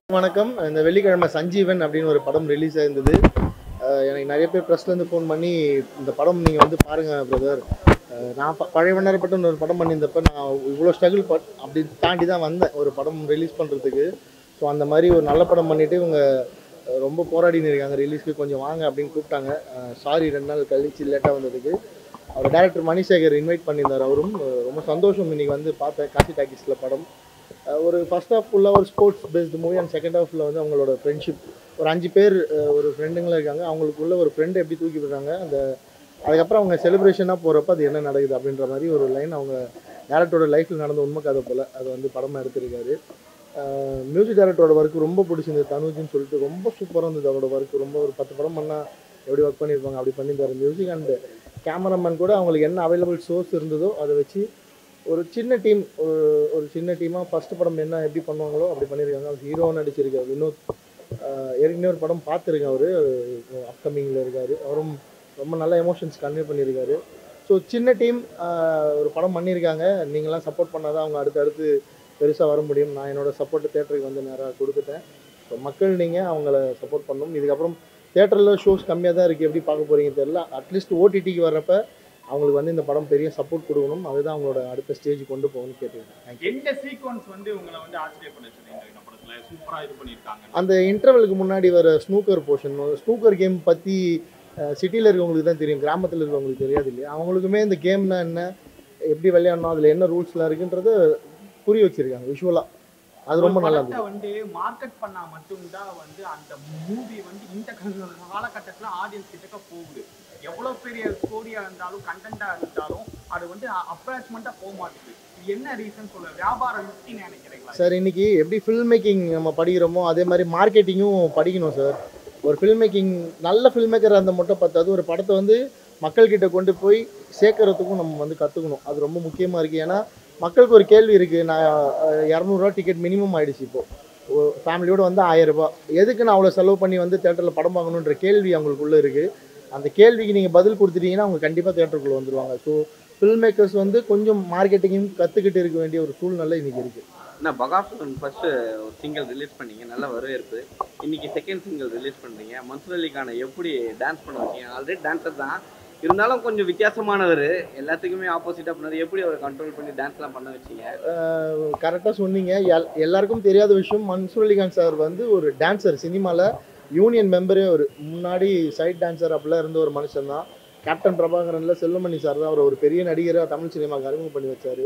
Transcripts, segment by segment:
வணக்கம் இந்த வெள்ளிக்கிழமை சஞ்சீவன் அப்படின்னு ஒரு படம் ரிலீஸ் ஆயிருந்தது அஹ் எனக்கு நிறைய பேர் ப்ரெஸ்லேருந்து ஃபோன் பண்ணி இந்த படம் நீங்கள் வந்து பாருங்கள் பிரதர் நான் ப- பழைய வண்ணாரப்பட்ட ஒரு படம் பண்ணியிருந்தப்ப நான் இவ்வளோ ஸ்ட்ரகிள் பட் அப்படி தாண்டி தான் வந்தேன் ஒரு படம் ரிலீஸ் பண்ணுறதுக்கு ஸோ அந்த மாதிரி ஒரு நல்ல படம் பண்ணிவிட்டு இவங்க அஹ், ரொம்ப போராடின்னு இருக்காங்க ரிலீஸ்க்கு கொஞ்சம் வாங்க அப்படின்னு கூப்பிட்டாங்க சாரி ரெண்டு நாள் கழிச்சு லேட்டாக வந்ததுக்கு அவர் டேரக்டர் மணிசேகர் இன்வைட் பண்ணியிருந்தார் அவரும் அஹ், ரொம்ப சந்தோஷம் இன்னைக்கு வந்து பார்த்தேன் காசி டாக்கிஸில் படம் அஹ் ஒரு ஃபர்ஸ்ட் ஹாஃப் ஃபுல்லாக ஒரு sports based movie and second ஹாஃபில் வந்து அவங்களோட ஃப்ரெண்ட்ஷிப் ஒரு அஞ்சு பேர் அஹ் ஒரு ஃப்ரெண்டுங்களா இருக்காங்க அவங்களுக்குள்ள ஒரு ஃப்ரெண்டு எப்படி தூக்கி விடுறாங்க அந்த அதுக்கப்புறம் அவங்க செலிப்ரேஷனாக போகிறப்ப அது என்ன நடக்குது அப்படின்ற மாதிரி ஒரு லைன் அவங்க டேரக்டரோட லைஃப்பில் நடந்த உண்மை கதை போல் அது வந்து படமாக எடுத்திருக்காரு மியூசிக் டேரக்டரோட ஒர்க் ரொம்ப பிடிச்சிருந்தது தனுஜின்னு சொல்லிட்டு ரொம்ப சூப்பராக இருந்தது அவரோட ஒர்க் ரொம்ப ஒரு பத்து படம் பண்ணால் எப்படி ஒர்க் பண்ணியிருப்பாங்க அப்படி பண்ணியிருந்தாரு மியூசிக் அண்ட் கேமராமேன் கூட அவங்களுக்கு என்ன அவைலபிள் சோர்ஸ் இருந்ததோ அதை வச்சு ஒரு சின்ன டீம் ஒரு ஒரு சின்ன டீமாக ஃபஸ்ட்டு படம் என்ன எப்படி பண்ணுவாங்களோ அப்படி பண்ணியிருக்காங்க அவர் ஹீரோவும் நடிச்சிருக்காரு வினோத் ஆஹ் ஏற்கனவே ஒரு படம் பார்த்துருக்கேன் அவர் அப்கமிங்கில் இருக்கார் அவரும் ரொம்ப நல்ல எமோஷன்ஸ் கன்வே பண்ணியிருக்காரு ஸோ சின்ன டீம் ஒரு படம் பண்ணியிருக்காங்க நீங்களாம் சப்போர்ட் பண்ணாதான் அவங்க அடுத்தடுத்து பெருசாக வர முடியும் நான் என்னோட சப்போர்ட் தேட்டருக்கு வந்து நேராக கொடுத்துட்டேன் ஸோ மக்கள் நீங்கள் அவங்கள சப்போர்ட் பண்ணணும் இதுக்கப்புறம் தேட்டரில் ஷோஸ் கம்மியாக தான் இருக்குது எப்படி பார்க்க போகிறீங்க தெரியல அட்லீஸ்ட் ஓடிடிக்கு வர்றப்ப அவங்களுக்கு வந்து இந்த படம் பெரிய சப்போர்ட் கொடுக்கணும் அதுதான் அவங்களோட அடுத்த ஸ்டேஜ் கொண்டு போகணும்னு கேட்டுக்கிறேன் தேங்க்யூ எந்த சீக்வன்ஸ் வந்து உங்களை வந்து ஆச்சரியப்படுச்சு இந்த இந்த படத்துல சூப்பரா இது பண்ணிருக்காங்க அந்த இன்டர்வலுக்கு முன்னாடி வர ஸ்னூக்கர் போர்ஷன் ஸ்னூக்கர் கேம் பற்றி சிட்டியில் இருக்கவங்களுக்கு தான் தெரியும் கிராமத்தில் இருக்கவங்களுக்கு தெரியாது இல்லையா அவங்களுக்குமே இந்த கேம்னா என்ன எப்படி விளையாடணும் அதில் என்ன ரூல்ஸ்லாம் இருக்குன்றத புரிய வச்சிருக்காங்க விஷுவலாக அது ரொம்ப நல்லா இருந்தது படத்தை வந்து மார்க்கெட் பண்ணா மட்டும்தான் வந்து அந்த மூவி வந்து இந்த காலகட்டத்துல ஆடியன்ஸ் கிட்டக்க போகுது எவ்வளவு பெரிய ஸ்டோரியா இருந்தாலும் கண்டென்ட்டா இருந்தாலும் அது வந்து அப்ராச்மெண்டா போக மாட்டேங்குது இது என்ன ரீசன் சொல்ல வியாபார யுக்தின்னு நினைக்கிறீங்களா சார் இன்னைக்கு எப்படி ஃபில்ம் மேக்கிங் நம்ம படிக்கிறோமோ அதே மாதிரி மார்க்கெட்டிங்கும் படிக்கணும் சார் ஒரு ஃபில்ம் மேக்கிங் நல்ல ஃபில்ம் மேக்கர் அந்த மட்டும் பத்தாது ஒரு படத்தை வந்து மக்கள்கிட்ட கொண்டு போய் சேர்க்கறதுக்கும் நம்ம வந்து கற்றுக்கணும் அது ரொம்ப முக்கியமாக இருக்குது ஏன்னா மக்களுக்கு ஒரு கேள்வி இருக்குது நான் அஹ், இரநூறுவா டிக்கெட் மினிமம் ஆயிடுச்சு இப்போது ஃபேமிலியோடு வந்து ஆயிரம் ரூபாய் எதுக்கு நான் அவ்வளோ செலவு பண்ணி வந்து தேட்டரில் படம் பார்க்கணுன்ற கேள்வி அவங்களுக்குள்ளே இருக்குது அந்த கேள்விக்கு நீங்கள் பதில் கொடுத்துட்டீங்கன்னா அவங்க கண்டிப்பாக தேட்டருக்குள்ளே வந்துடுவாங்க ஸோ ஃபில்ம் மேக்கர்ஸ் வந்து கொஞ்சம் மார்க்கெட்டிங்கும் கற்றுக்கிட்டு இருக்க வேண்டிய ஒரு சூழ்நிலை இன்றைக்கி இருக்குது என்ன பகாசுரன் ஃபர்ஸ்ட் ஒரு சிங்கிள் ரிலீஸ் பண்ணீங்க நல்ல வரவேற்பு இன்னைக்கு செகண்ட் சிங்கிள் ரிலீஸ் பண்றீங்க மன்சூர் அலிகானை எப்படி டான்ஸ் பண்ண வச்சீங்க ஆல்ரெடி டான்ஸர் தான் இருந்தாலும் கொஞ்சம் வித்தியாசமானவர் எல்லாத்துக்குமே ஆப்போசிட்டா பண்ணாரு எப்படி அவர் கண்ட்ரோல் பண்ணி டான்ஸ்லாம் பண்ண வச்சீங்க கரெக்டாக சொன்னீங்க எல் எல்லாருக்கும் தெரியாத விஷயம் மன்சூர் அலிகான் சார் வந்து ஒரு டான்சர் சினிமாவில் யூனியன் மெம்பரே ஒரு முன்னாடி சைட் டான்சர் அப்படிலாம் இருந்த ஒரு மனுஷன் தான் கேப்டன் பிரபாகரனில் செல்வமணி சார் தான் அவர் ஒரு பெரிய நடிகராக தமிழ் சினிமாவுக்கு அறிமுகம் பண்ணி வச்சார்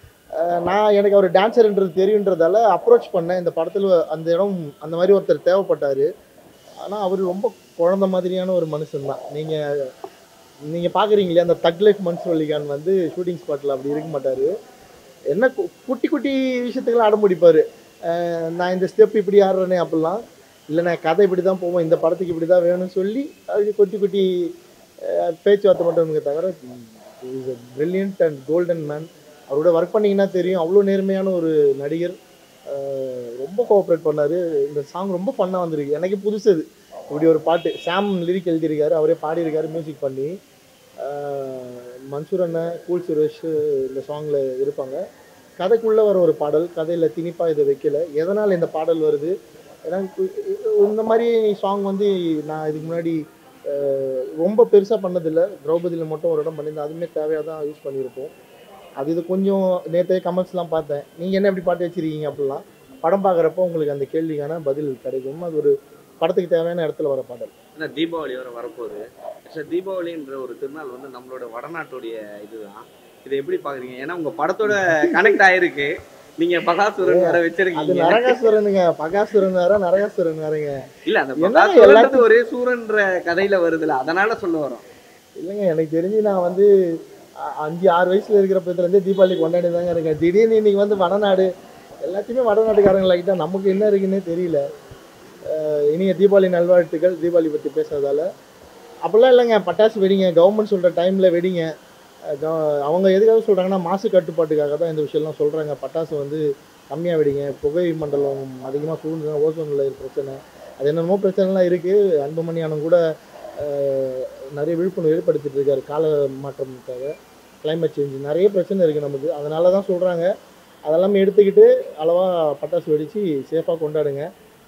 நான் எனக்கு அவர் டான்சர்ன்றது தெரியுன்றதால அப்ரோச் பண்ணேன் இந்த படத்தில் அந்த இடம் அந்த மாதிரி ஒருத்தர் தேவைப்பட்டார் ஆனால் அவர் ரொம்ப குழந்த மாதிரியான ஒரு மனுஷன் தான் நீங்கள் நீங்கள் பார்க்குறீங்களே அந்த தக் லைஃப் மன்சூர் அலிகான் வந்து ஷூட்டிங் ஸ்பாட்டில் அப்படி இருக்க மாட்டார் என்ன கு- குட்டி குட்டி விஷயத்துக்கெல்லாம் அடம் பிடிப்பாரு அஹ் நான் இந்த ஸ்டெப் இப்படி ஆடுறேனே அப்படிலாம் இல்லை நான் கதை இப்படி தான் போவோம் இந்த படத்துக்கு இப்படி தான் வேணும்னு சொல்லி அது குட்டி குட்டி அஹ், பேச்சுவார்த்தை மட்டும் இருக்க தவிர is a brilliant and golden man அவரோட ஒர்க் பண்ணிங்கன்னா தெரியும் அவ்வளோ நேர்மையான ஒரு நடிகர் அஹ், ரொம்ப கோஆப்ரேட் பண்ணார் இந்த சாங் ரொம்ப ஃபன்னாக வந்திருக்கு எனக்கு புதுசு இது இப்படி ஒரு பாட்டு சாம் லிரிக் எழுதியிருக்காரு அவரே பாடியிருக்காரு மியூசிக் பண்ணி அஹ், மன்சூர் அண்ணன் கூல் சுரேஷ் இந்த சாங்கில் இருப்பாங்க கதைக்குள்ளே வர ஒரு பாடல் கதையில் திணிப்பாக இதை வைக்கல எதனால் இந்த பாடல் வருது ஏன்னா கு- இந்த மாதிரி சாங் வந்து நான் இதுக்கு முன்னாடி அஹ், ரொம்ப பெருசாக பண்ணதில்லை திரௌபதியில் மட்டும் ஒரு இடம் பண்ணியிருந்தேன் அதுவுமே தேவையாக தான் யூஸ் பண்ணியிருப்போம் அது இது கொஞ்சம் நேற்றே கமெண்ட்ஸ்லாம் பார்த்தேன் நீங்கள் என்ன இப்படி பாட்டு வச்சிருக்கீங்க அப்படிலாம் படம் பார்க்குறப்போ உங்களுக்கு அந்த கேள்விக்கான பதில் கிடைக்கும் அது ஒரு படத்துக்கு தேவையான இடத்துல வர பாடல் ஏன்னா தீபாவளி வர வரப்போகுது ஆக்சுவலாக தீபாவளின்ற ஒரு திருநாள் வந்து நம்மளோட வடநாட்டுடைய இதுதான் இதை எப்படி பாக்குறீங்க ஏன்னா உங்க படத்தோட கனெக்ட் ஆயிருக்கு நீங்க பகாசுரன் வேற அது வச்சிருக்கீங்க நரகாசுரனுங்க பகாசுரன் வேற நரகாசுரன் வேறங்க இல்ல அந்த என்ன பகாசுரன்றது எல்லாத்துக்கும்- ஒரே சூரன்ற கதையில வருதுல அதனால சொல்ல வரோம் இல்லைங்க எனக்கு தெரிஞ்சு நான் வந்து அ- அஞ்சு ஆறு வயசுல இருக்கிறப்பத்துலேருந்தே தீபாவளி கொண்டாடி தாங்க இருக்கேன் திடீர்னு இன்னைக்கு வந்து வடநாடு எல்லாத்தையுமே வடநாட்டுக்காரங்களாக்கிட்டா நமக்கு என்ன இருக்குன்னே தெரியல அஹ் இனிய தீபாவளி நல்வாழ்த்துக்கள் தீபாவளி பற்றி பேசுறதால அப்படிலாம் இல்லைங்க பட்டாசு வெடிங்க கவர்மெண்ட் சொல்கிற டைமில் வெடிங்க அஹ் கவ- அவங்க எதுக்காக சொல்கிறாங்கன்னா மாசு கட்டுப்பாட்டுக்காக தான் இந்த விஷயம்லாம் சொல்கிறாங்க பட்டாசு வந்து கம்மியாக வெடிங்க புகை மண்டலம் அதிகமாக சூழ்ந்து ஓசோன் லேயர் பிரச்சனை அது என்னென்னமோ பிரச்சனைலாம் இருக்குது அன்புமணி அண்ணன் கூட அஹ், நிறைய விழிப்புணர்வு ஏற்படுத்திட்டு இருக்காரு கால மாற்றத்துக்காக climate சேஞ்ச் நிறைய பிரச்சனை இருக்குது நமக்கு அதனால தான் சொல்கிறாங்க அதெல்லாமே எடுத்துக்கிட்டு அளவாக பட்டாசு வெடித்து சேஃபாக கொண்டாடுங்க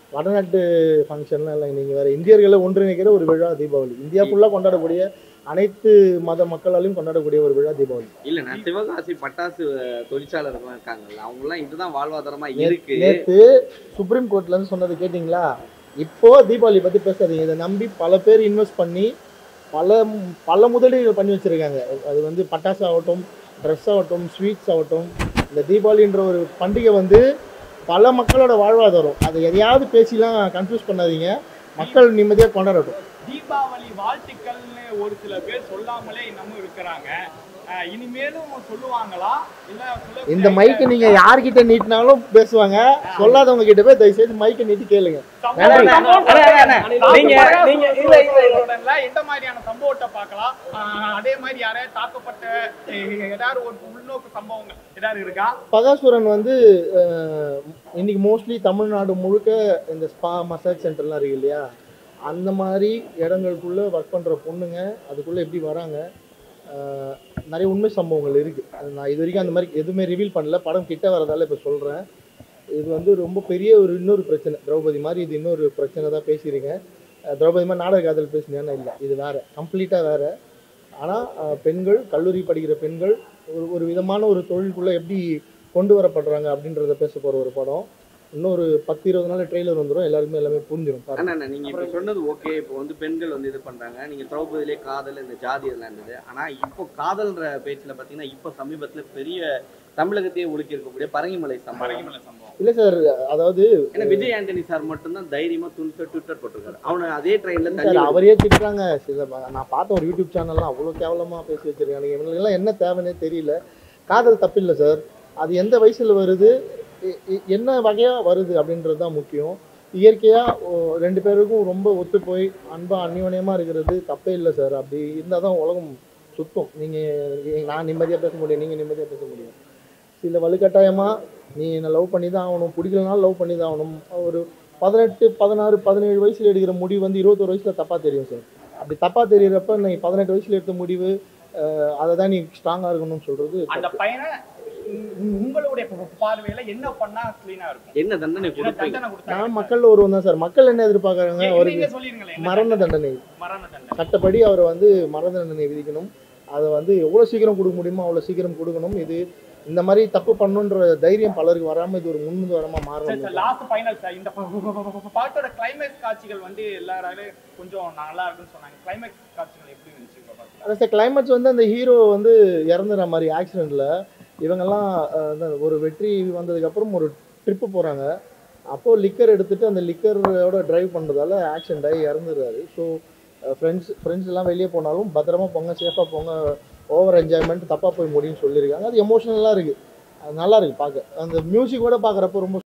வடநாட்டு ஃபங்க்ஷன்லாம் இல்லை நீங்கள் வேறு இந்தியர்களை ஒன்றிணைக்கிற ஒரு விழா தீபாவளி இந்தியா ஃபுல்லாக கொண்டாடக்கூடிய அனைத்து மத மக்களாலையும் கொண்டாடக்கூடிய ஒரு விழா தீபாவளி இல்லண்ணா சிவகாசி பட்டாசு அஹ், தொழிற்சாலர்கள்லாம் இருக்காங்கல்ல அவங்க எல்லாம் இதுதான் வாழ்வாதாரமா இருக்கு நேற்று சுப்ரீம் கோர்ட்ல இருந்து சொன்னது கேட்டிங்களா இப்போ தீபாவளி பற்றி பேசாதீங்க இதை நம்பி பல பேர் இன்வெஸ்ட் பண்ணி பல பல முதலீடுகள் பண்ணி வச்சுருக்காங்க அது வந்து பட்டாசு ஆகட்டும் ட்ரெஸ் ஆகட்டும் ஸ்வீட்ஸ் ஆகட்டும் இந்த தீபாவளின்ற ஒரு பண்டிகை வந்து பல மக்களோட வாழ்வாதாரம் அதை எதையாவது பேசிலாம் கன்ஃபியூஸ் பண்ணாதீங்க மக்கள் நிம்மதியாக கொண்டாடட்டும் தீபாவளி வாழ்த்துக்கள்னு ஒரு சில பேர் சொல்லாமலே இன்னமும் இருக்கிறாங்க அஹ் இனிமேலும் சொல்லுவாங்களா இல்ல சொல்ல இந்த மைக்கை நீங்கள் யார்கிட்ட நீட்டினாலும் பேசுவாங்க சொல்லாதவங்க கிட்ட போய் தயவு செய்து மைக்கை நீட்டி கேளுங்க சம்பவம் சம்பவம் அண்ணா, அண்ணா, அண்ணா, நீங்க நீங்க இல்ல இல்ல இல்ல உடனே எந்த மாதிரியான சம்பவத்தை பார்க்கலாம் ஆஹ் அதே மாதிரி யாரையாவது தாக்கப்பட்ட அஹ் ஏதாவது ஒரு உள்நோக்கு சம்பவங்கள் ஏதாவது இருக்கா பகாசுரன் வந்து அஹ், இன்னைக்கு மோஸ்ட்லி தமிழ்நாடு முழுக்க இந்த ஸ்பா மசாஜ் சென்டர்லாம் இருக்கு இல்லையா அந்த மாதிரி இடங்களுக்குள்ள ஒர்க் பண்ணுற பொண்ணுங்க அதுக்குள்ளே எப்படி வராங்க அஹ், நிறைய உண்மை சம்பவங்கள் இருக்குது அது நான் இது வரைக்கும் அந்த மாதிரி எதுவுமே ரிவீல் பண்ணல படம் கிட்ட வரதால இப்போ சொல்கிறேன் இது வந்து ரொம்ப பெரிய ஒரு இன்னொரு பிரச்சனை திரௌபதி மாதிரி இது இன்னொரு பிரச்சனை தான் பேசியிருக்கேன் அஹ், திரௌபதி மாதிரி நாடக காதல் பேசினேன்னா இல்லை இது வேறு கம்ப்ளீட்டாக வேறு ஆனால் பெண்கள் கல்லூரி படிக்கிற பெண்கள் ஒரு ஒரு விதமான ஒரு தொழிலுக்குள்ளே எப்படி கொண்டு வரப்படுறாங்க அப்படின்றத பேச போகிற ஒரு படம் இன்னொரு பத்து இருபது நாள் ட்ரெய்லர் வந்துடும் எல்லாருமே எல்லாமே புரிஞ்சிடும் பாருங்க அண்ணா அண்ணா, நீங்க இப்ப சொன்னது ஓகே இப்போ வந்து பெண்கள் வந்து இது பண்றாங்க நீங்க திரௌபதியிலே காதல் இந்த ஜாதி இதெல்லாம் இருந்தது ஆனா இப்போ காதல்ன்ற பேச்சுல பாத்தீங்கன்னா இப்போ சமீபத்துல பெரிய தமிழகத்தையே ஒழுக்கி இருக்கக்கூடிய பரங்கிமலை சம்பவம் பரங்கிமலை சம்பவம் இல்லை சார் அதாவது ஏன்னா விஜய் ஆண்டனி சார் மட்டும்தான் தைரியமா துணிச்சா ட்விட்டர் போட்டிருக்காரு அவனை அதே ட்ரெயின்ல சார் தள்ளி அவரே திட்டுறாங்க சில நான் பார்த்த ஒரு யூடியூப் சேனல்லாம் அவ்வளோ கேவலமாக பேசி வச்சிருக்காங்க இவங்களுக்கெல்லாம் என்ன தேவைன்னே தெரியல காதல் தப்பில்லை சார் அது எந்த வயசில் வருது எ- எ- என்ன வகையாக வருது அப்படின்றது தான் முக்கியம் இயற்கையாக ரெண்டு பேருக்கும் ரொம்ப ஒத்து போய் அன்பாக அந்யோன்யமாக இருக்கிறது தப்பே இல்லை சார் அப்படி இருந்தால் தான் உலகம் சுத்தம் நீங்கள் நான் நிம்மதியாக பேச முடியும் நீங்கள் நிம்மதியாக பேச முடியும் சில வலுக்கட்டாயமாக நீ என்னை லவ் பண்ணி தான் ஆகணும் பிடிக்கலனாலும் லவ் பண்ணி தான் ஆகணும் ஒரு பதினெட்டு பதினாறு பதினேழு வயசில் எடுக்கிற முடிவு வந்து இருபத்தொரு வயசில் தப்பாக தெரியும் சார் அப்படி தப்பாக தெரியிறப்ப நீ பதினெட்டு வயசில் எடுத்த முடிவு அஹ், அதை தான் நீ ஸ்ட்ராங்காக இருக்கணும்னு சொல்கிறது அந்த பையனை உ- உங்களுடைய பார்வையில என்ன பண்ணா கிளீனா இருக்கும் என்ன தண்டனை என்ன கொடுப்பீங்க தண்டனை கொடுத்தா நான் மக்களில் ஒருவன் தான் சார் மக்கள் என்ன எதிர்பார்க்குறாங்க ஏன் அவருக்கு நீங்க சொல்லிருங்களேன் என்ன மரண தண்டனை மரண தண்டனை சட்டப்படி அவரை வந்து மரண தண்டனை விதிக்கணும் அதை வந்து எவ்வளோ சீக்கிரம் கொடுக்க முடியுமோ அவ்வளோ சீக்கிரம் கொடுக்கணும் இது இந்த மாதிரி தப்பு பண்ணுன்ற தைரியம் பலருக்கு வராமல் இது ஒரு முன்னுதாரணமாக சரி மாறணும் சார் லாஸ்ட் ஃபைனல் சார் இந்த ப- ப- ப- ப- பாட்டோட கிளைமேக்ஸ் காட்சிகள் வந்து எல்லாராலும் கொஞ்சம் நல்லா இருக்குன்னு சொன்னாங்க கிளைமேக்ஸ் காட்சிகள் எப்படி இருந்துச்சு உங்க படத்துல? அதான் சார் கிளைமேக்ஸ் வந்து அந்த ஹீரோ வந்து இறந்துற மாதிரி ஆக்சிடெண்ட்டில் இவங்கெல்லாம் அஹ், அந்த ஒரு வெற்றி வந்ததுக்கப்புறம் ஒரு ட்ரிப்பு போகிறாங்க அப்போது லிக்கர் எடுத்துட்டு அந்த லிக்கரோட டிரைவ் பண்ணுறதால ஆக்சிடென்ட் ஆகி இறந்துடுறாரு ஸோ ஃப்ரெண்ட்ஸ் ஃப்ரெண்ட்ஸ் எல்லாம் வெளியே போனாலும் பத்திரமா போங்க சேஃபாக போங்க ஓவர் என்ஜாய்மெண்ட் தப்பாக போய் முடியும்னு சொல்லியிருக்காங்க அது எமோஷனலாக இருக்குது அது நல்லா இருக்குது பார்க்க அந்த மியூசிக் கூட பார்க்குறப்ப ரொம்ப